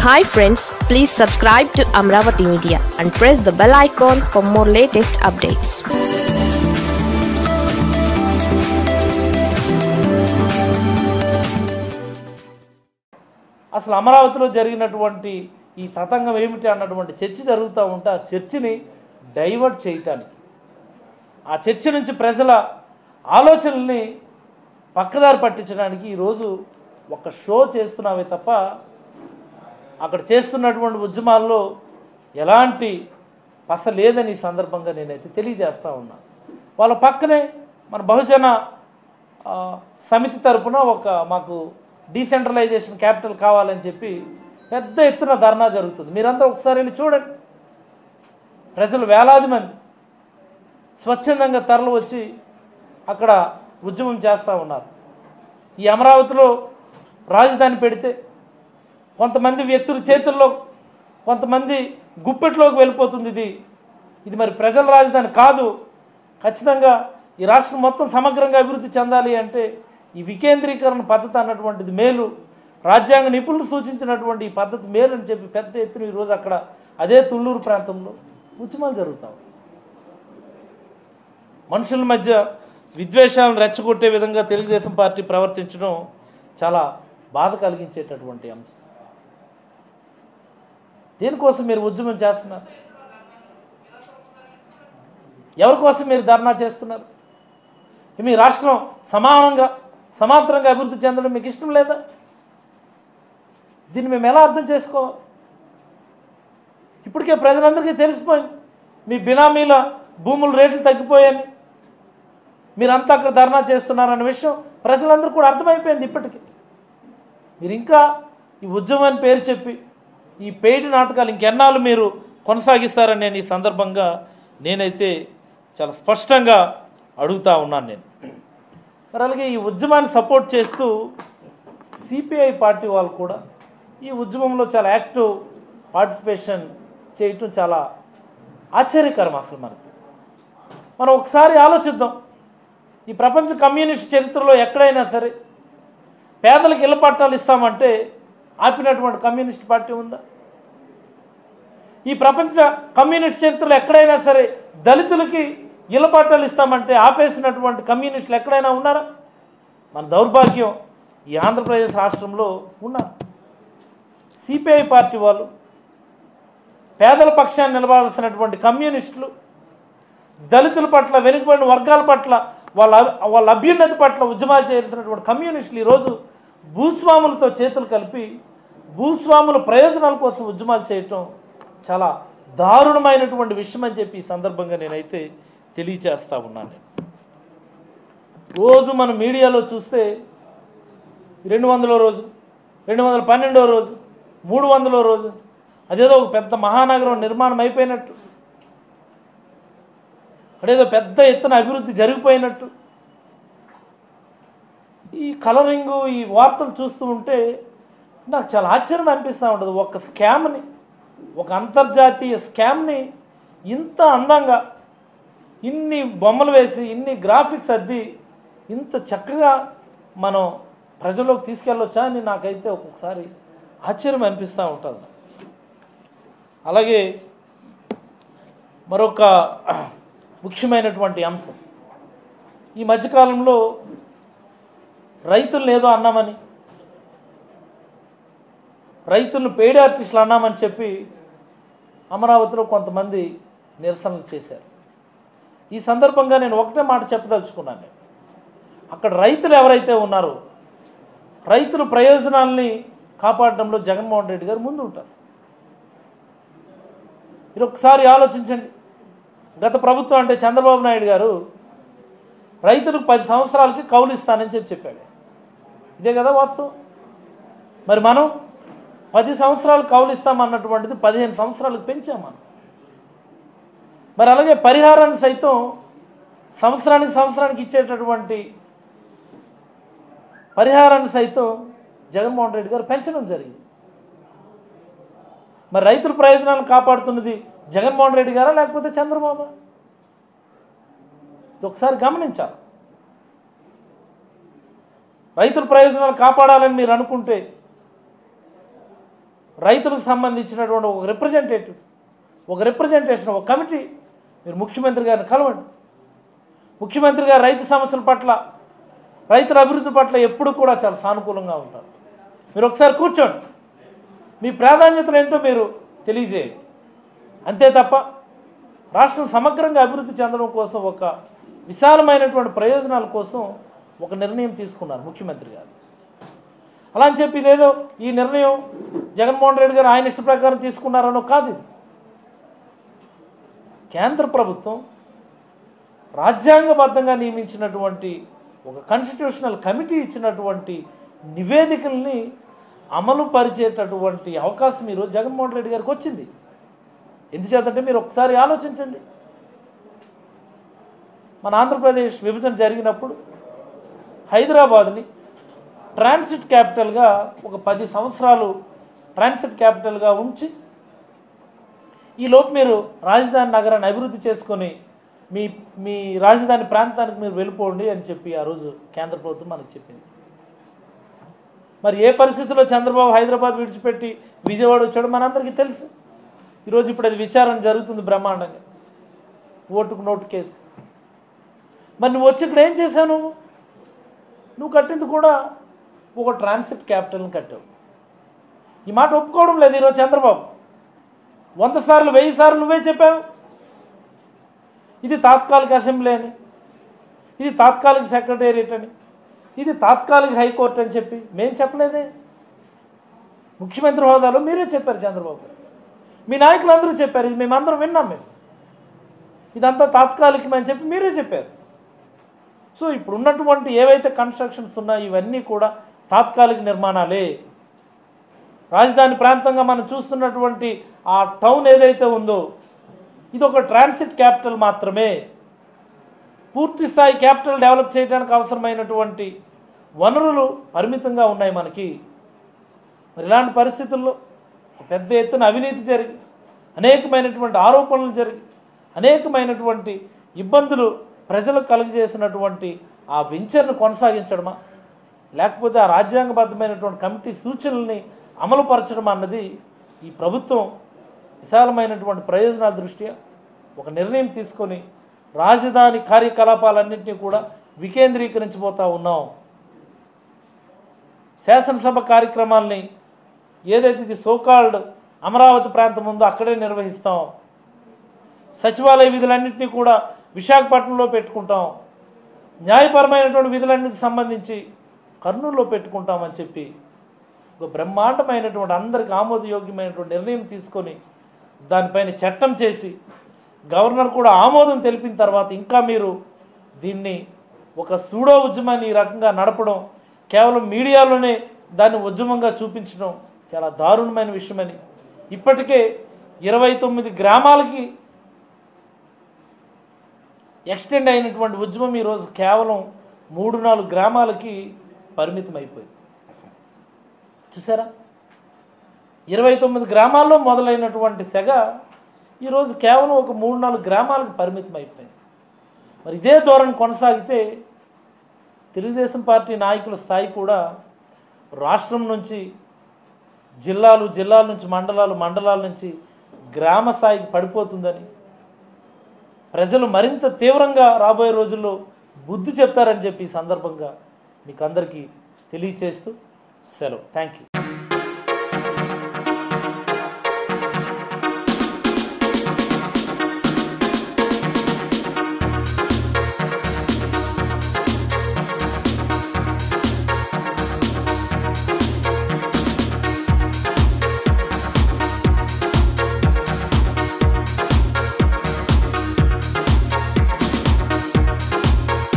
Hi friends please subscribe to Amaravati media and press the bell icon for more latest updates అసలు అమరావతిలో జరిగినటువంటి ఈ తతంగం ఏమిటి అన్నటువంటి చర్చ జరుగుతూ ఉంటే ఆ చర్చని డైవర్ట్ చేయటానికి ఆ చర్చ నుంచి ప్రజల ఆలోచనల్ని పక్కదారి పట్టించడానికి ఈరోజు ఒక షో చేస్తున్నావే తప్ప అక్కడ చేస్తున్నటువంటి ఉద్యమాల్లో ఎలాంటి పస లేదని ఈ సందర్భంగా నేనైతే తెలియజేస్తా ఉన్నా వాళ్ళ పక్కనే మన బహుజన ఆ, సమితి తరపున ఒక మాకు డీసెంట్రలైజేషన్ క్యాపిటల్ కావాలని చెప్పి పెద్ద ఎత్తున ధర్నా జరుగుతుంది మీరందరూ ఒకసారి వెళ్ళి చూడండి ప్రజలు వేలాది మంది స్వచ్ఛందంగా తరలి వచ్చి అక్కడ ఉద్యమం చేస్తూ ఉన్నారు ఈ అమరావతిలో రాజధాని పెడితే కొంతమంది వ్యక్తుల చేతుల్లో కొంతమంది గుప్పెట్లోకి వెళ్ళిపోతుంది ఇది ఇది మరి ప్రజల రాజధాని కాదు ఖచ్చితంగా ఈ రాష్ట్రం మొత్తం సమగ్రంగా అభివృద్ధి చెందాలి అంటే ఈ వికేంద్రీకరణ పద్ధతి అన్నటువంటిది మేలు రాజ్యాంగ నిపుణులు సూచించినటువంటి ఈ పద్ధతి మేలు అని చెప్పి పెద్ద ఎత్తున ఈరోజు అక్కడ అదే తుళ్ళూరు ప్రాంతంలో ఉద్యమాలు జరుగుతాయి మనుషుల మధ్య విద్వేషాలను రెచ్చగొట్టే విధంగా తెలుగుదేశం పార్టీ ప్రవర్తించడం చాలా బాధ కలిగించేటటువంటి అంశం దేనికోసం మీరు ఉద్యమం చేస్తున్నారు ఎవరి కోసం మీరు ధర్నా చేస్తున్నారు మీ రాష్ట్రం సమానంగా సమాంతరంగా అభివృద్ధి చెందడం మీకు ఇష్టం లేదా దీన్ని మేము ఎలా అర్థం చేసుకోవాలి ఇప్పటికే ప్రజలందరికీ తెలిసిపోయింది మీ బినామీల భూముల రేట్లు తగ్గిపోయాయని మీరంతా అక్కడ ధర్నా చేస్తున్నారన్న విషయం ప్రజలందరూ కూడా అర్థమైపోయింది ఇప్పటికీ మీరు ఇంకా ఈ ఉద్యమం అని పేరు చెప్పి ఈ పెయిడ్ నాటకాలు ఇంకెన్నాళ్ళు మీరు కొనసాగిస్తారని నేను ఈ సందర్భంగా నేనైతే చాలా స్పష్టంగా అడుగుతా ఉన్నాను నేను మరి అలాగే ఈ ఉద్యమాన్ని సపోర్ట్ చేస్తూ సిపిఐ పార్టీ వాళ్ళు కూడా ఈ ఉద్యమంలో చాలా యాక్టివ్ పార్టిసిపేషన్ చేయటం చాలా ఆశ్చర్యకరం అసలు మనకి మనం ఒకసారి ఆలోచిద్దాం ఈ ప్రపంచ కమ్యూనిస్ట్ చరిత్రలో ఎక్కడైనా సరే పేదలకు ఇళ్ల పట్టాలు ఇస్తామంటే ఆపినటువంటి కమ్యూనిస్ట్ పార్టీ ఉందా ఈ ప్రపంచ కమ్యూనిస్ట్ చరిత్రలో ఎక్కడైనా సరే దళితులకి ఇళ్ల పట్టాలు ఇస్తామంటే ఆపేసినటువంటి కమ్యూనిస్టులు ఎక్కడైనా ఉన్నారా మన దౌర్భాగ్యం ఈ ఆంధ్రప్రదేశ్ రాష్ట్రంలో ఉన్నారు సిపిఐ పార్టీ వాళ్ళు పేదల పక్షాన్ని నిలబడాల్సినటువంటి కమ్యూనిస్టులు దళితుల పట్ల వెనుకబడిన వర్గాల పట్ల వాళ్ళ వాళ్ళ అభ్యున్నతి పట్ల ఉద్యమాలు చేయాల్సినటువంటి కమ్యూనిస్టులు ఈరోజు భూస్వాములతో చేతులు కలిపి భూస్వాముల ప్రయోజనాల కోసం ఉద్యమాలు చేయటం చాలా దారుణమైనటువంటి విషయం అని చెప్పి ఈ సందర్భంగా నేనైతే తెలియచేస్తా ఉన్నాను నేను రోజు మనం మీడియాలో చూస్తే రెండు వందల రోజు రెండు వందల పన్నెండో రోజు మూడు వందల రోజు అదేదో ఒక పెద్ద మహానగరం నిర్మాణం అయిపోయినట్టు అక్కడేదో పెద్ద ఎత్తున అభివృద్ధి జరిగిపోయినట్టు ఈ కలరింగు ఈ వార్తలు చూస్తూ ఉంటే నాకు చాలా ఆశ్చర్యం అనిపిస్తూ ఉంటుంది ఒక స్కామ్ని ఒక అంతర్జాతీయ స్కామ్ని ఇంత అందంగా ఇన్ని బొమ్మలు వేసి ఇన్ని గ్రాఫిక్స్ అద్ది ఇంత చక్కగా మనం ప్రజల్లోకి తీసుకెళ్ళొచ్చా అని నాకైతే ఒక్కొక్కసారి ఆశ్చర్యం అనిపిస్తూ ఉంటుంది అలాగే మరొక ముఖ్యమైనటువంటి అంశం ఈ మధ్యకాలంలో రైతులను ఏదో అన్నామని రైతులను పేడి ఆర్టిస్టులు అన్నామని చెప్పి అమరావతిలో కొంతమంది నిరసనలు చేశారు ఈ సందర్భంగా నేను ఒకటే మాట చెప్పదలుచుకున్నాను నేను. అక్కడ రైతులు ఎవరైతే ఉన్నారో రైతుల ప్రయోజనాల్ని కాపాడడంలో జగన్మోహన్ రెడ్డి గారు ముందు ఉంటారు మీరు ఒకసారి ఆలోచించండి గత ప్రభుత్వం అంటే చంద్రబాబు నాయుడు గారు రైతులకు పది సంవత్సరాలకి కౌలు ఇస్తానని చెప్పి చెప్పాడు ఇదే కదా వాస్తవం మరి మనం పది సంవత్సరాలు కౌలు ఇస్తామన్నటువంటిది పదిహేను సంవత్సరాలకు పెంచాం మనం మరి అలాగే పరిహారాన్ని సైతం సంవత్సరానికి సంవత్సరానికి ఇచ్చేటటువంటి పరిహారాన్ని సైతం జగన్మోహన్ రెడ్డి గారు పెంచడం జరిగింది మరి రైతుల ప్రయోజనాలను కాపాడుతున్నది జగన్మోహన్ రెడ్డి గారా లేకపోతే చంద్రబాబు ఇది ఒకసారి గమనించాలి రైతుల ప్రయోజనాలు కాపాడాలని మీరు అనుకుంటే రైతులకు సంబంధించినటువంటి ఒక రిప్రజెంటేటివ్ ఒక రిప్రజెంటేషన్ ఒక కమిటీ మీరు ముఖ్యమంత్రి గారిని కలవండి ముఖ్యమంత్రి గారు రైతు సమస్యల పట్ల రైతుల అభివృద్ధి పట్ల ఎప్పుడు కూడా చాలా సానుకూలంగా ఉంటారు మీరు ఒకసారి కూర్చోండి మీ ప్రాధాన్యతలు ఏంటో మీరు తెలియజేయండి అంతే తప్ప రాష్ట్రం సమగ్రంగా అభివృద్ధి చెందడం కోసం ఒక విశాలమైనటువంటి ప్రయోజనాల కోసం ఒక నిర్ణయం తీసుకున్నారు ముఖ్యమంత్రి గారు అలా అని చెప్పి ఇదేదో ఈ నిర్ణయం జగన్మోహన్ రెడ్డి గారు ఆయన ఇష్ట ప్రకారం తీసుకున్నారనో కాదు ఇది కేంద్ర ప్రభుత్వం రాజ్యాంగబద్ధంగా నియమించినటువంటి ఒక కాన్స్టిట్యూషనల్ కమిటీ ఇచ్చినటువంటి నివేదికల్ని అమలు పరిచేటటువంటి అవకాశం ఈరోజు జగన్మోహన్ రెడ్డి గారికి వచ్చింది ఎందుచేతంటే మీరు ఒకసారి ఆలోచించండి మన ఆంధ్రప్రదేశ్ విభజన జరిగినప్పుడు హైదరాబాద్ని ట్రాన్సిట్ క్యాపిటల్గా ఒక పది సంవత్సరాలు ట్రాన్సిట్ క్యాపిటల్గా ఉంచి ఈలోపు మీరు రాజధాని నగరాన్ని అభివృద్ధి చేసుకొని మీ మీ రాజధాని ప్రాంతానికి మీరు వెళ్ళిపోండి అని చెప్పి ఆ రోజు కేంద్ర ప్రభుత్వం మనకు చెప్పింది మరి ఏ పరిస్థితుల్లో చంద్రబాబు హైదరాబాద్ విడిచిపెట్టి విజయవాడ వచ్చాడో మనందరికీ తెలుసు ఈరోజు ఇప్పుడు అది విచారణ జరుగుతుంది బ్రహ్మాండంగా ఓటుకు నోటు కేసు మరి నువ్వు వచ్చి ఇక్కడ ఏం చేశావు నువ్వు నువ్వు కట్టింది కూడా ఒక ట్రాన్సిట్ క్యాపిటల్ని కట్టావు ఈ మాట ఒప్పుకోవడం లేదు ఈరోజు చంద్రబాబు వంద సార్లు వెయ్యి సార్లు నువ్వే చెప్పావు ఇది తాత్కాలిక అసెంబ్లీ అని ఇది తాత్కాలిక సెక్రటేరియట్ అని ఇది తాత్కాలిక హైకోర్టు అని చెప్పి మేము చెప్పలేదే ముఖ్యమంత్రి హోదాలో మీరే చెప్పారు చంద్రబాబు గారు. మీ నాయకులందరూ చెప్పారు ఇది మేమందరం విన్నాం మేము ఇదంతా తాత్కాలికమని చెప్పి మీరే చెప్పారు సో ఇప్పుడు ఉన్నటువంటి ఏవైతే కన్స్ట్రక్షన్స్ ఉన్నాయో ఇవన్నీ కూడా తాత్కాలిక నిర్మాణాలే రాజధాని ప్రాంతంగా మనం చూస్తున్నటువంటి ఆ టౌన్ ఏదైతే ఉందో ఇది ఒక ట్రాన్సిట్ క్యాపిటల్ మాత్రమే పూర్తి స్థాయి క్యాపిటల్ డెవలప్ చేయడానికి అవసరమైనటువంటి వనరులు పరిమితంగా ఉన్నాయి మనకి మరి ఇలాంటి పరిస్థితుల్లో ఒక పెద్ద ఎత్తున అవినీతి జరిగి అనేకమైనటువంటి ఆరోపణలు జరిగి అనేకమైనటువంటి ఇబ్బందులు ప్రజలకు కలుగజేసినటువంటి ఆ వెంచర్ను కొనసాగించడమా లేకపోతే ఆ రాజ్యాంగబద్ధమైనటువంటి కమిటీ సూచనల్ని అమలుపరచడం అన్నది ఈ ప్రభుత్వం విశాలమైనటువంటి ప్రయోజనాల దృష్ట్యా ఒక నిర్ణయం తీసుకొని రాజధాని కార్యకలాపాలన్నింటినీ కూడా వికేంద్రీకరించబోతా ఉన్నాం శాసనసభ కార్యక్రమాల్ని ఏదైతే ఇది సోకాల్డ్ అమరావతి ప్రాంతం ఉందో అక్కడే నిర్వహిస్తాం సచివాలయ విధులన్నింటినీ కూడా విశాఖపట్నంలో పెట్టుకుంటాం న్యాయపరమైనటువంటి విధులన్నిటికి సంబంధించి కర్నూలులో పెట్టుకుంటామని చెప్పి ఒక బ్రహ్మాండమైనటువంటి అందరికి ఆమోదయోగ్యమైనటువంటి నిర్ణయం తీసుకొని దానిపైన చట్టం చేసి గవర్నర్ కూడా ఆమోదం తెలిపిన తర్వాత ఇంకా మీరు దీన్ని ఒక సూడో ఉద్యమాన్ని ఈ రకంగా నడపడం కేవలం మీడియాలోనే దాన్ని ఉద్యమంగా చూపించడం చాలా దారుణమైన విషయమని ఇప్పటికే ఇరవై తొమ్మిది గ్రామాలకి ఎక్స్టెండ్ అయినటువంటి ఉద్యమం ఈరోజు కేవలం మూడు నాలుగు గ్రామాలకి పరిమితం అయిపోయింది చూసారా ఇరవై తొమ్మిది గ్రామాల్లో మొదలైనటువంటి సెగ ఈరోజు కేవలం ఒక మూడు నాలుగు గ్రామాలకు పరిమితం అయిపోయింది మరి ఇదే ధోరణి కొనసాగితే తెలుగుదేశం పార్టీ నాయకుల స్థాయి కూడా రాష్ట్రం నుంచి జిల్లాలు జిల్లాల నుంచి మండలాలు మండలాల నుంచి గ్రామ స్థాయికి పడిపోతుందని ప్రజలు మరింత తీవ్రంగా రాబోయే రోజుల్లో బుద్ధి చెప్తారని చెప్పి ఈ సందర్భంగా మీకు అందరికీ తెలియచేస్తూ సెలవు థ్యాంక్ యూ